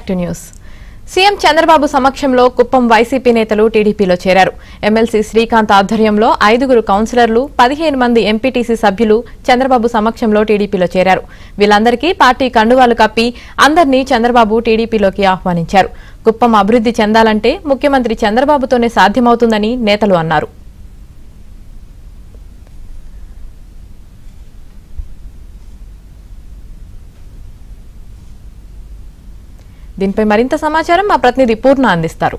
To news CM Chandrababu సమక్షంలో Kuppam YCP నేతలు టీడీపీలో చేరారు ఎమ్మెల్సీ శ్రీకాంత్ ఆధ్వర్యంలో ఐదుగురు కౌన్సిలర్లు పదిహేను మంది ఎంపీటీసీ సభ్యులు చంద్రబాబు సమక్షంలో టీడీపీలో చేరారు వీళ్ళందరికీ పార్టీ కండువాలు కప్పి అందరినీ చంద్రబాబు టీడీపీలోకి ఆహ్వానించారు కుప్పం అభివృద్ధి చెందాలంటే ముఖ్యమంత్రి చంద్రబాబుతోనే సాధ్యమవుతుందని నేతలు అన్నారు దీనిపై మరింత సమాచారం మా ప్రతినిధి పూర్ణ అందిస్తారు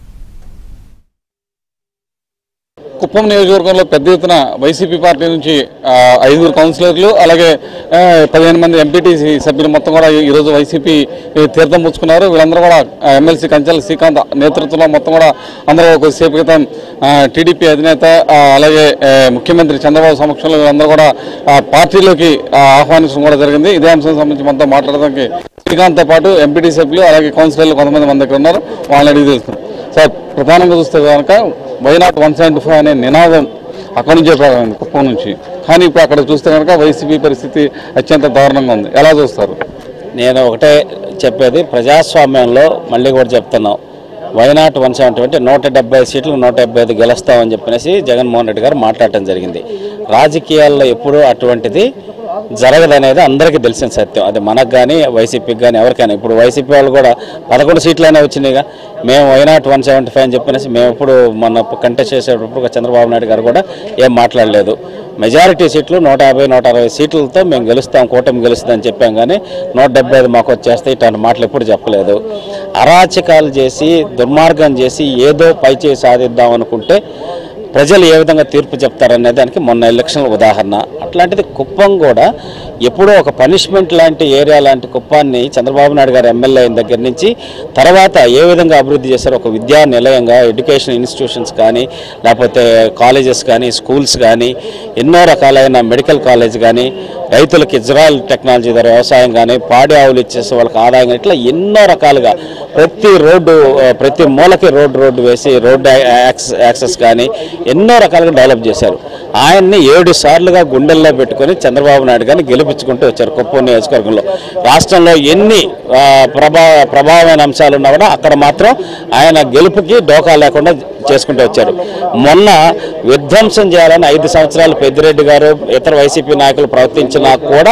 కుప్పం నియోజకవర్గంలో పెద్ద ఎత్తున వైసీపీ పార్టీ నుంచి ఆ, ఐదుగురు కౌన్సిలర్లు అలాగే ఆ, పదిహేను మంది ఎంపీటీసీ సభ్యులు మొత్తం కూడా ఈ- ఈరోజు వైసీపీ తీర్థం పుచ్చుకున్నారు వీళ్ళందరూ కూడా ఆ, ఎమ్మెల్సీ కంచెల శ్రీకాంత్ నేతృత్వంలో మొత్తం కూడా అందరూ కొద్దిసేపు క్రితం ఆ, టీడీపీ అధినేత ఆ, అలాగే ఆ, ముఖ్యమంత్రి చంద్రబాబు సమక్షంలో వీళ్ళందరూ కూడా ఆ, పార్టీలోకి ఆ, ఆహ్వానించడం కూడా జరిగింది ఇదే అంశం సంబంధించి మనతో మాట్లాడడానికి శ్రీకాంత్తో పాటు ఎంపీటీ సభ్యులు అలాగే కౌన్సిలర్లు కొంతమంది మన దగ్గర ఉన్నారు వాళ్ళని అడిగి తెలుస్తుంది సార్ ప్రధానంగా చూస్తే కనుక వైనాట్ వన్ సెవెంటీ ఫైవ్ అనే నినాదం అక్కడి నుంచే ప్రారంభమైంది కుప్పం నుంచి కానీ ఇప్పుడు అక్కడ చూస్తే కనుక వైసీపీ పరిస్థితి అత్యంత దారుణంగా ఉంది ఎలా చూస్తారు నేను ఒకటే చెప్పేది ప్రజాస్వామ్యంలో మళ్ళీ కూడా చెప్తున్నాం వైనాట్ వన్ సెవెంటీ అంటే నూట డెబ్బై సీట్లు నూట డెబ్బై ఐదు గెలుస్తామని చెప్పనేసి జగన్మోహన్ రెడ్డి గారు మాట్లాడటం జరిగింది రాజకీయాల్లో ఎప్పుడూ అటువంటిది జరగదనేది అందరికీ తెలిసిన సత్యం అది మనకు కానీ వైసీపీకి కానీ ఎవరికైనా ఇప్పుడు వైసీపీ వాళ్ళు కూడా పదకొండు సీట్లైనా వచ్చినాయిగా మేము వైనాట్ వన్ సెవెంటీ ఫైవ్ అని చెప్పనేసి మేము ఎప్పుడు మొన్న కంటెస్ట్ చేసేటప్పుడు చంద్రబాబు నాయుడు గారు కూడా ఏం మాట్లాడలేదు మెజారిటీ సీట్లు నూట యాభై నూట అరవై సీట్లతో మేము గెలుస్తాం కూటమి గెలుస్తుందని చెప్పాం కానీ నూట డెబ్బై ఐదు మాకు వచ్చేస్తే ఇట్లాంటి మాటలు ఎప్పుడు చెప్పలేదు అరాచకాలు చేసి దుర్మార్గం చేసి ఏదో పై చేసి సాధిద్దాం అనుకుంటే ప్రజలు ఏ విధంగా తీర్పు చెప్తారనే దానికి మొన్న ఎలక్షన్ల ఉదాహరణ అట్లాంటిది కుప్పం కూడా ఎప్పుడో ఒక పనిష్మెంట్ లాంటి ఏరియా లాంటి కుప్పాన్ని చంద్రబాబు నాయుడు గారు ఎమ్మెల్యే అయిన దగ్గర నుంచి తర్వాత ఏ విధంగా అభివృద్ధి చేశారో ఒక విద్యా నిలయంగా ఎడ్యుకేషన్ ఇన్స్టిట్యూషన్స్ కానీ లేకపోతే కాలేజెస్ కానీ స్కూల్స్ కానీ ఎన్నో రకాలైన మెడికల్ కాలేజ్ కానీ రైతులకు ఇజ్రాయల్ టెక్నాలజీ ద్వారా వ్యవసాయం కానీ పాడి ఆవులు ఇచ్చేసి వాళ్ళకి ఆదాయం కానీ ఇట్లా ఎన్నో రకాలుగా ప్రతి రోడ్డు ఆ, ప్రతి మూలకి రోడ్డు రోడ్డు వేసి రోడ్డు యాక్సెస్ యాక్సెస్ కానీ ఎన్నో రకాలుగా డెవలప్ చేశారు ఆయన్ని ఏడు సార్లుగా గుండెల్లో పెట్టుకొని చంద్రబాబు నాయుడు గారిని గెలిపించుకుంటూ వచ్చారు కుప్పం నియోజకవర్గంలో రాష్ట్రంలో ఎన్ని ఆ, ప్రభా ప్రభావమైన అంశాలు ఉన్నా కూడా అక్కడ మాత్రం ఆయన గెలుపుకి డోకా లేకుండా చేసుకుంటూ వచ్చారు మొన్న విధ్వంసం చేయాలని ఐదు సంవత్సరాలు పెద్దిరెడ్డి గారు ఇతర వైసీపీ నాయకులు ప్రవర్తించినా కూడా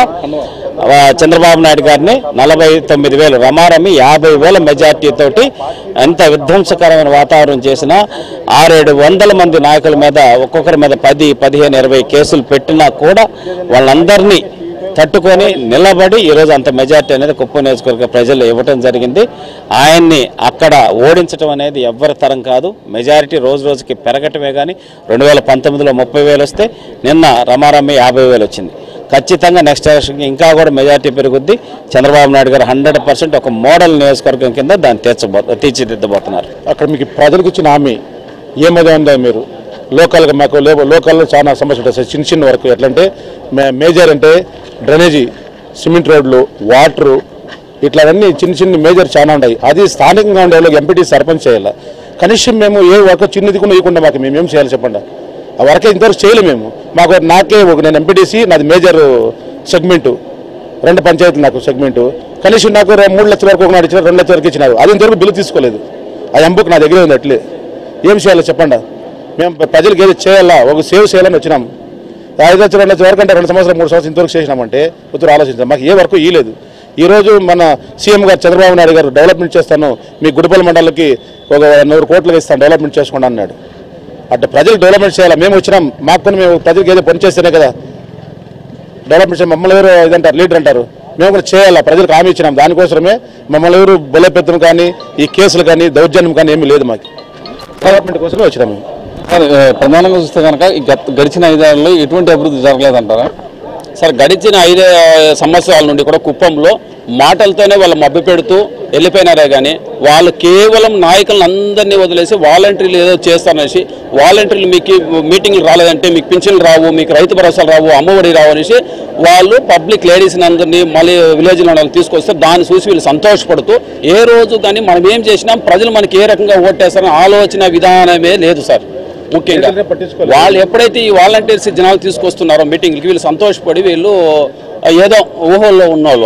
ఆ, చంద్రబాబు నాయుడు గారిని నలభై తొమ్మిది వేలు రమారమి యాభై వేల మెజార్టీ తోటి ఎంత విధ్వంసకరమైన వాతావరణం చేసినా ఆరేడు వందల మంది నాయకుల మీద ఒక్కొక్కరి మీద పది పదిహేను ఇరవై కేసులు పెట్టినా కూడా వాళ్ళందరినీ తట్టుకొని నిలబడి ఈరోజు అంత మెజార్టీ అనేది కుప్పం నియోజకవర్గ ప్రజలు ఇవ్వటం జరిగింది ఆయన్ని అక్కడ ఓడించడం అనేది ఎవ్వరి తరం కాదు మెజారిటీ రోజు రోజుకి పెరగటమే కానీ రెండు వేల పంతొమ్మిదిలో ముప్పై వేలు వస్తే నిన్న రమారమ్మి యాభై వేలు వచ్చింది ఖచ్చితంగా నెక్స్ట్ ఎలక్షన్కి ఇంకా కూడా మెజారిటీ పెరుగుద్ది చంద్రబాబు నాయుడు గారు హండ్రెడ్ పర్సెంట్ ఒక మోడల్ నియోజకవర్గం కింద దాన్ని తీర్చబో తీర్చిదిద్దబోతున్నారు అక్కడ మీకు ప్రజలకు ఇచ్చిన హామీ ఏమది ఉందా మీరు లోకల్గా మాకు లేబ లోకల్లో చాలా సమస్యలు ఉంటాయి సార్ చిన్న చిన్న వరకు ఎట్లంటే మే మేజర్ అంటే డ్రైనేజీ సిమెంట్ రోడ్లు వాటరు ఇట్లావన్నీ చిన్న చిన్న మేజర్ చాలా ఉన్నాయి అది స్థానికంగా ఉండే వాళ్ళకి ఎంపీటీ సర్పంచ్ చేయాలి కనీసం మేము ఏ వర్క్ చిన్నది కూడా ఇవ్వకుండా మాకు మేము ఏం చేయాలి చెప్పండి ఆ వర్క్ ఇంతవరకు చేయలేము మేము మాకు నాకే ఒక నేను ఎంపీటీసీ నాది మేజర్ సెగ్మెంటు రెండు పంచాయతీలు నాకు సెగ్మెంటు కనీసం నాకు రె- మూడు లక్షల వరకు ఒకనాడు ఇచ్చిన రెండు లక్షల వరకు ఇచ్చినారు అది ఇంతవరకు బిల్లు తీసుకోలేదు ఆ ఎంబుక్ నా దగ్గర ఉంది అట్లే ఏం చేయాలో చెప్పండి మేము ప్రజలకు ఏది చేయాలా ఒక సేవ్ చేయాలని వచ్చినాం ఐదు లక్షల రెండు లక్షల వరకు అంటే రెండు సంవత్సరాలు మూడు సంవత్సరాలు ఇంతవరకు చేసినామంటే ఉత్తర ఆలోచించాం మాకు ఏ వరకు ఇయ్యలేదు ఈ రోజు మన సీఎం గారు చంద్రబాబు నాయుడు గారు డెవలప్మెంట్ చేస్తాను మీ గుడిపల్లి మండలికి ఒక నూరు కోట్లు ఇస్తాను డెవలప్మెంట్ చేసుకోండి అన్నాడు అట్లా ప్రజలు డెవలప్మెంట్ చేయాలి మేము వచ్చినాం మాకు కొన్ని మేము ప్రజలకు ఏదో పని చేస్తేనే కదా డెవలప్మెంట్ చేయాలి. మమ్మల్ని ఎవరు ఇదంటారు లీడర్ అంటారు మేము కూడా చేయాలి ప్రజలకు హామీ ఇచ్చినాం దానికోసమే మమ్మల్ని ఎవరు బలపెత్తడం కానీ ఈ కేసులు కానీ దౌర్జన్యం కానీ ఏమీ లేదు మాకు డెవలప్మెంట్ కోసమే వచ్చినాం మేము సార్ ఆ, ప్రధానంగా చూస్తే కనుక ఈ గత గడిచిన ఐదేళ్లలో ఎటువంటి అభివృద్ధి జరగలేదంటారా సార్ గడిచిన ఐదు సంవత్సరాల నుండి కూడా కుప్పంలో మాటలతోనే వాళ్ళు మభ్య పెడుతూ వెళ్ళిపోయినారే కానీ వాళ్ళు కేవలం నాయకులను అందరినీ వదిలేసి వాలంటీర్లు ఏదో చేస్తారనేసి వాలంటీర్లు మీకు మీటింగ్లు రాలేదంటే మీకు పింఛన్లు రావు మీకు రైతు భరోసాలు రావు అమ్మఒడి రావు అనేసి వాళ్ళు పబ్లిక్ లేడీస్ని అందరినీ మళ్ళీ విలేజ్లో వాళ్ళని తీసుకొస్తే దాన్ని చూసి వీళ్ళు సంతోషపడుతూ ఏ రోజు కానీ మనం ఏం చేసినా ప్రజలు మనకి ఏ రకంగా ఓటేస్తారని ఆలోచన విధానమే లేదు సార్ ముఖ్యంగా పట్టించుకోలేదు. వాళ్ళు ఎప్పుడైతే ఈ వాలంటీర్స్ జనాలు తీసుకొస్తున్నారో మీటింగ్లకి వీళ్ళు సంతోషపడి వీళ్ళు ఏదో ఊహల్లో ఉన్నవాళ్ళు వాళ్ళు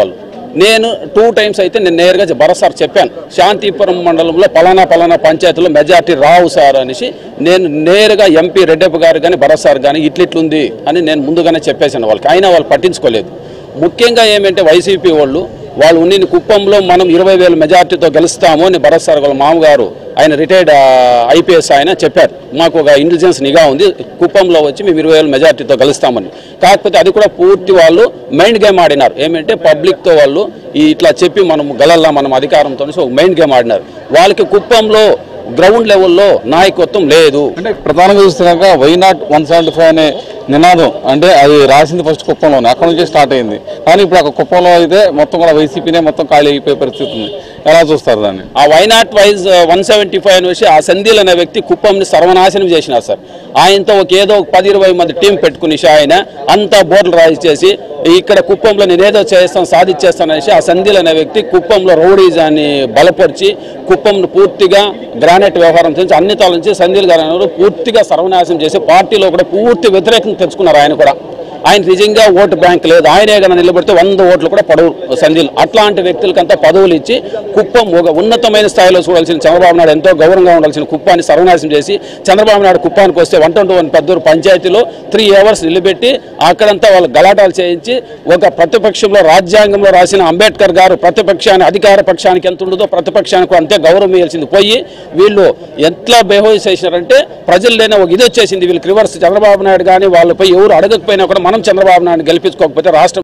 నేను టూ టైమ్స్ అయితే నేను నేరుగా భరత్ సార్ చెప్పాను శాంతిపురం మండలంలో పలానా పలానా పంచాయతీలో మెజార్టీ రావు సార్ అనేసి నేను నేరుగా ఎంపీ రెడ్డప్ప గారు కానీ భరత్ సార్ కానీ ఇట్లిట్లుంది అని నేను ముందుగానే చెప్పేసాను వాళ్ళకి అయినా వాళ్ళు పట్టించుకోలేదు ముఖ్యంగా ఏమంటే వైసీపీ వాళ్ళు వాళ్ళు ఉండిన కుప్పంలో మనం ఇరవై వేల మెజార్టీతో గెలుస్తాము అని భరత్ సార్ వాళ్ళ మామగారు ఆయన రిటైర్డ్ ఐపీఎస్ ఆయన చెప్పారు మాకు ఒక ఇంటెలిజెన్స్ నిఘా ఉంది కుప్పంలో వచ్చి మేము ఇరవై వేల మెజార్టీతో గెలుస్తామని కాకపోతే అది కూడా పూర్తి వాళ్ళు మైండ్ గేమ్ ఆడినారు ఏమంటే పబ్లిక్తో వాళ్ళు ఈ ఇట్లా చెప్పి మనం గెలల్లా మనం అధికారంతో ఒక మైండ్ గేమ్ ఆడినారు వాళ్ళకి కుప్పంలో గ్రౌండ్ లెవెల్లో నాయకత్వం లేదు అంటే ప్రధానంగా చూస్తే కనుక why not one seventy five అనే నినాదం అంటే అది రాసింది ఫస్ట్ కుప్పంలోనే అక్కడ నుంచే స్టార్ట్ అయింది కానీ ఇప్పుడు అక్కడ కుప్పంలో అయితే మొత్తం కూడా వైసీపీనే మొత్తం ఖాళీ అయిపోయే పరిస్థితి ఉంది ఎలా చూస్తారు దాన్ని ఆ వైనాట్ వైజ్ వన్ సెవెంటీ ఫైవ్ అని వచ్చి ఆ సంధిల్ అనే వ్యక్తి కుప్పంని సర్వనాశనం చేసినారు సార్ ఆయనతో ఒక ఏదో ఒక పది ఇరవై మంది టీం పెట్టుకుని ఆయన అంతా బోర్డులు రాయించేసి ఇక్కడ కుప్పంలో నేను ఏదో చేస్తాను సాధించేస్తాను అనేసి ఆ సంధిల్ అనే వ్యక్తి కుప్పంలో రౌడీజాన్ని బలపరిచి కుప్పంను పూర్తిగా గ్రానైట్ వ్యవహారం నుంచి అన్ని తాల నుంచి సంధిల్ గారు అనేవారు పూర్తిగా సర్వనాశనం చేసి పార్టీలో కూడా పూర్తి వ్యతిరేకం తెచ్చుకున్నారు ఆయన కూడా ఆయన నిజంగా ఓటు బ్యాంక్ లేదు ఆయనే కన్నా నిలబడితే వంద ఓట్లు కూడా పడవు సంజీల్ అట్లాంటి వ్యక్తులకంతా పదవులు ఇచ్చి కుప్పం ఒక ఉన్నతమైన స్థాయిలో చూడాల్సిన చంద్రబాబు నాయుడు ఎంతో గౌరవంగా ఉండాల్సిన కుప్పాన్ని సర్వనాశనం చేసి చంద్రబాబు నాయుడు కుప్పానికి వస్తే వన్ ట్వంటీ వన్ పెద్దూరు పంచాయతీలో త్రీ అవర్స్ నిలబెట్టి అక్కడంతా వాళ్ళు గలాటాలు చేయించి ఒక ప్రతిపక్షంలో రాజ్యాంగంలో రాసిన అంబేద్కర్ గారు ప్రతిపక్షాన్ని అధికార పక్షానికి ఎంత ఉండదో ప్రతిపక్షానికి అంతే గౌరవం ఇవ్వాల్సింది పోయి వీళ్ళు ఎట్లా బిహేవ్ చేసినారంటే ప్రజల్లోనే ఒక ఇది వచ్చేసింది వీళ్ళకి రివర్స్ చంద్రబాబు నాయుడు కానీ వాళ్ళపై ఎవరు అడగకపోయినా కూడా మనం చంద్రబాబు నాయుడు గెలిపించుకోకపోతే రాష్ట్రం